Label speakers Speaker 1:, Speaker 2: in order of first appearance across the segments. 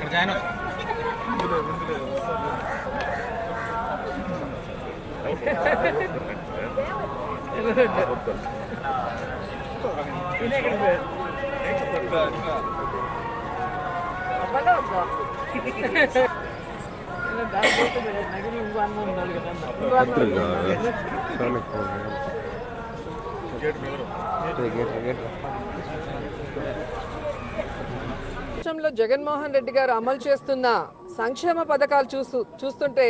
Speaker 1: ఇక్కడ జాయిన్ అవుతాం
Speaker 2: రాష్ట్రంలో జగన్మోహన్ రెడ్డి గారు అమలు చేస్తున్న సంక్షేమ పథకాలు చూస్తూ చూస్తుంటే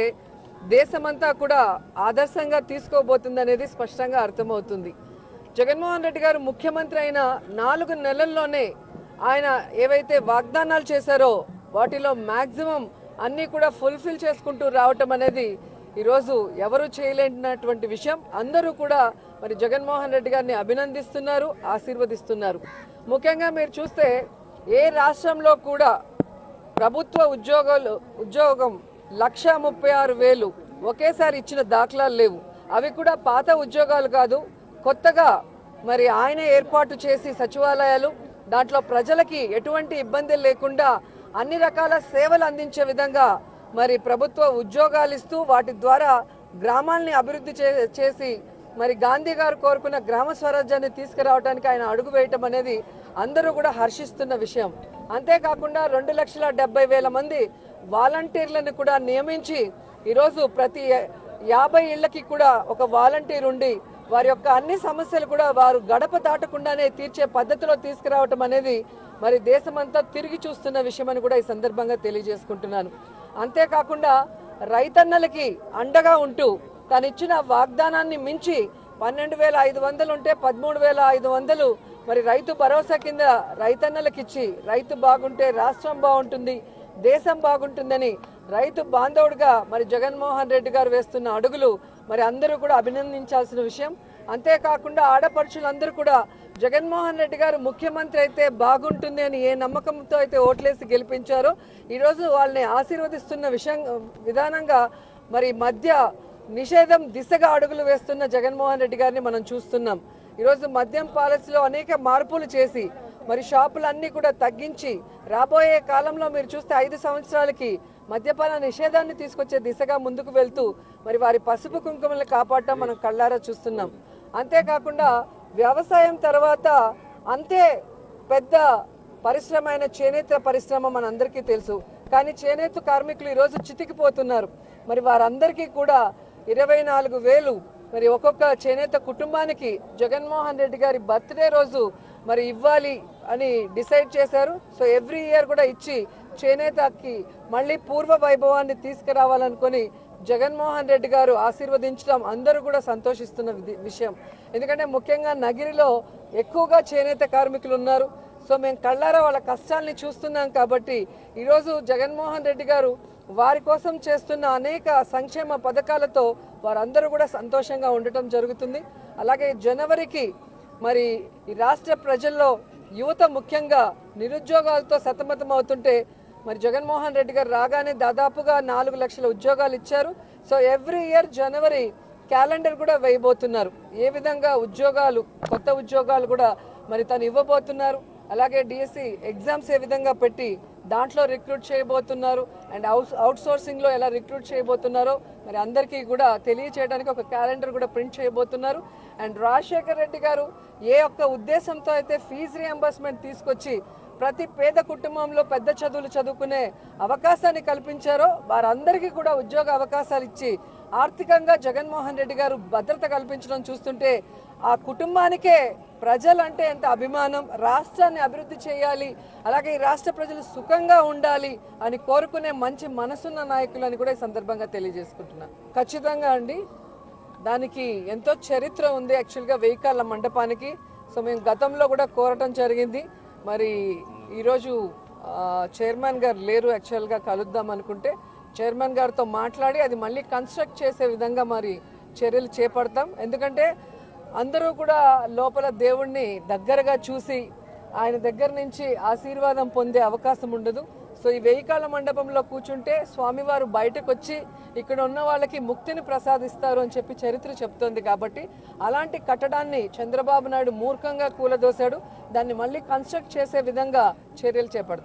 Speaker 2: దేశమంతా కూడా ఆదర్శంగా తీసుకోబోతుందనేది స్పష్టంగా అర్థమవుతుంది జగన్మోహన్ రెడ్డి గారు ముఖ్యమంత్రి అయిన నాలుగు నెలల్లోనే ఆయన ఏవైతే వాగ్దానాలు చేశారో వాటిలో మాక్సిమం అన్నీ కూడా ఫుల్ఫిల్ చేసుకుంటూ రావటం అనేది ఈరోజు ఎవరు చేయలేనటువంటి విషయం అందరూ కూడా మరి జగన్మోహన్ రెడ్డి గారిని అభినందిస్తున్నారు ఆశీర్వదిస్తున్నారు ముఖ్యంగా మీరు చూస్తే ఏ రాష్ట్రంలో కూడా ప్రభుత్వ ఉద్యోగాలు ఉద్యోగం లక్ష ముప్పై ఆరు వేలు ఒకేసారి ఇచ్చిన దాఖలాలు లేవు అవి కూడా పాత ఉద్యోగాలు కాదు కొత్తగా మరి ఆయన ఏర్పాటు చేసి సచివాలయాలు దాంట్లో ప్రజలకి ఎటువంటి ఇబ్బంది లేకుండా అన్ని రకాల సేవలు అందించే విధంగా మరి ప్రభుత్వ ఉద్యోగాలు ఇస్తూ వాటి ద్వారా గ్రామాల్ని అభివృద్ధి చే- చేసి మరి గాంధీ గారు కోరుకున్న గ్రామ స్వరాజ్యాన్ని తీసుకురావడానికి ఆయన అడుగు వేయటం అనేది అందరూ కూడా హర్షిస్తున్న విషయం అంతేకాకుండా రెండు లక్షల డెబ్బై వేల మంది వాలంటీర్లను కూడా నియమించి ఈరోజు ప్రతి యాభై ఇళ్లకి కూడా ఒక వాలంటీర్ ఉండి వారి యొక్క అన్ని సమస్యలు కూడా వారు గడప దాటకుండానే తీర్చే పద్ధతిలో తీసుకురావటం అనేది మరి దేశమంతా తిరిగి చూస్తున్న విషయం అని కూడా ఈ సందర్భంగా తెలియజేసుకుంటున్నాను అంతేకాకుండా రైతన్నలకి అండగా ఉంటూ తను ఇచ్చిన వాగ్దానాన్ని మించి పన్నెండు వేల ఐదు వందలు ఉంటే పదమూడు వేల ఐదు వందలు మరి రైతు భరోసా కింద రైతన్నలకు ఇచ్చి రైతు బాగుంటే రాష్ట్రం బాగుంటుంది దేశం బాగుంటుందని రైతు బాంధవుడిగా మరి జగన్మోహన్ రెడ్డి గారు వేస్తున్న అడుగులు మరి అందరూ కూడా అభినందించాల్సిన విషయం అంతేకాకుండా ఆడపడుచులందరూ కూడా జగన్మోహన్ రెడ్డి గారు ముఖ్యమంత్రి అయితే బాగుంటుంది అని ఏ నమ్మకంతో అయితే ఓట్లేసి గెలిపించారో ఈరోజు వాళ్ళని ఆశీర్వదిస్తున్న విషయం విధానంగా మరి మధ్య నిషేధం దిశగా అడుగులు వేస్తున్న జగన్మోహన్ రెడ్డి గారిని మనం చూస్తున్నాం ఈరోజు మద్యం పాలసీలో అనేక మార్పులు చేసి మరి షాపులన్నీ కూడా తగ్గించి రాబోయే కాలంలో మీరు చూస్తే ఐదు సంవత్సరాలకి మద్యపాన నిషేధాన్ని తీసుకొచ్చే దిశగా ముందుకు వెళ్తూ మరి వారి పసుపు కుంకుమల్ని కాపాడటం మనం కళ్ళారా చూస్తున్నాం అంతేకాకుండా వ్యవసాయం తర్వాత అంతే పెద్ద పరిశ్రమ అయిన చేనేత పరిశ్రమ మనందరికీ తెలుసు కానీ చేనేత కార్మికులు ఈరోజు చితికిపోతున్నారు మరి వారందరికీ కూడా ఇరవై నాలుగు వేలు మరి ఒక్కొక్క చేనేత కుటుంబానికి జగన్మోహన్ రెడ్డి గారి బర్త్డే రోజు మరి ఇవ్వాలి అని డిసైడ్ చేశారు సో ఎవ్రీ ఇయర్ కూడా ఇచ్చి చేనేతకి మళ్ళీ పూర్వ వైభవాన్ని తీసుకురావాలనుకొని జగన్మోహన్ రెడ్డి గారు ఆశీర్వదించడం అందరూ కూడా సంతోషిస్తున్న విధి- విషయం ఎందుకంటే ముఖ్యంగా నగిరిలో ఎక్కువగా చేనేత కార్మికులు ఉన్నారు సో మేము కళ్ళారా వాళ్ళ కష్టాల్ని చూస్తున్నాం కాబట్టి ఈరోజు జగన్మోహన్ రెడ్డి గారు వారి కోసం చేస్తున్న అనేక సంక్షేమ పథకాలతో వారందరూ కూడా సంతోషంగా ఉండటం జరుగుతుంది అలాగే జనవరికి మరి ఈ రాష్ట్ర ప్రజల్లో యువత ముఖ్యంగా నిరుద్యోగాలతో సతమతం అవుతుంటే మరి జగన్మోహన్ రెడ్డి గారు రాగానే దాదాపుగా నాలుగు లక్షల ఉద్యోగాలు ఇచ్చారు సో ఎవ్రీ ఇయర్ జనవరి క్యాలెండర్ కూడా వేయబోతున్నారు ఏ విధంగా ఉద్యోగాలు కొత్త ఉద్యోగాలు కూడా మరి తను ఇవ్వబోతున్నారు అలాగే డిఎస్సి ఎగ్జామ్స్ ఏ విధంగా పెట్టి దాంట్లో రిక్రూట్ చేయబోతున్నారు అండ్ అవుట్ అవుట్ సోర్సింగ్ లో ఎలా రిక్రూట్ చేయబోతున్నారో మరి అందరికీ కూడా తెలియచేయడానికి ఒక క్యాలెండర్ కూడా ప్రింట్ చేయబోతున్నారు అండ్ రాజశేఖర్ రెడ్డి గారు ఏ ఒక్క ఉద్దేశంతో అయితే ఫీజు రియంబర్స్మెంట్ తీసుకొచ్చి ప్రతి పేద కుటుంబంలో పెద్ద చదువులు చదువుకునే అవకాశాన్ని కల్పించారో వారందరికీ కూడా ఉద్యోగ అవకాశాలు ఇచ్చి ఆర్థికంగా జగన్మోహన్ రెడ్డి గారు భద్రత కల్పించడం చూస్తుంటే ఆ కుటుంబానికే ప్రజలంటే ఎంత అభిమానం రాష్ట్రాన్ని అభివృద్ధి చేయాలి అలాగే ఈ రాష్ట్ర ప్రజలు సుఖంగా ఉండాలి అని కోరుకునే మంచి మనసున్న నాయకులని కూడా ఈ సందర్భంగా తెలియజేసుకుంటున్నాను ఖచ్చితంగా అండి దానికి ఎంతో చరిత్ర ఉంది యాక్చువల్గా వెయ్యికాళ్ళ మండపానికి సో మేము గతంలో కూడా కోరటం జరిగింది మరి ఈరోజు ఆ, చైర్మన్ గారు లేరు యాక్చువల్గా కలుద్దాం అనుకుంటే చైర్మన్ గారితో మాట్లాడి అది మళ్ళీ కన్స్ట్రక్ట్ చేసే విధంగా మరి చర్యలు చేపడతాం ఎందుకంటే అందరూ కూడా లోపల దేవుణ్ణి దగ్గరగా చూసి ఆయన దగ్గర నుంచి ఆశీర్వాదం పొందే అవకాశం ఉండదు సో ఈ వెయ్యికాల మండపంలో కూర్చుంటే స్వామివారు బయటకు వచ్చి ఇక్కడ ఉన్న వాళ్ళకి ముక్తిని ప్రసాదిస్తారు అని చెప్పి చరిత్ర చెప్తోంది కాబట్టి అలాంటి కట్టడాన్ని చంద్రబాబు నాయుడు మూర్ఖంగా కూలదోశాడు దాన్ని మళ్ళీ కన్స్ట్రక్ట్ చేసే విధంగా చర్యలు చేపడతాం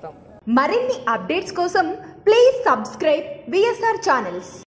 Speaker 3: మరిన్ని అప్డేట్స్ కోసం ప్లీజ్ సబ్స్క్రైబ్ విఎస్ఆర్ ఛానల్స్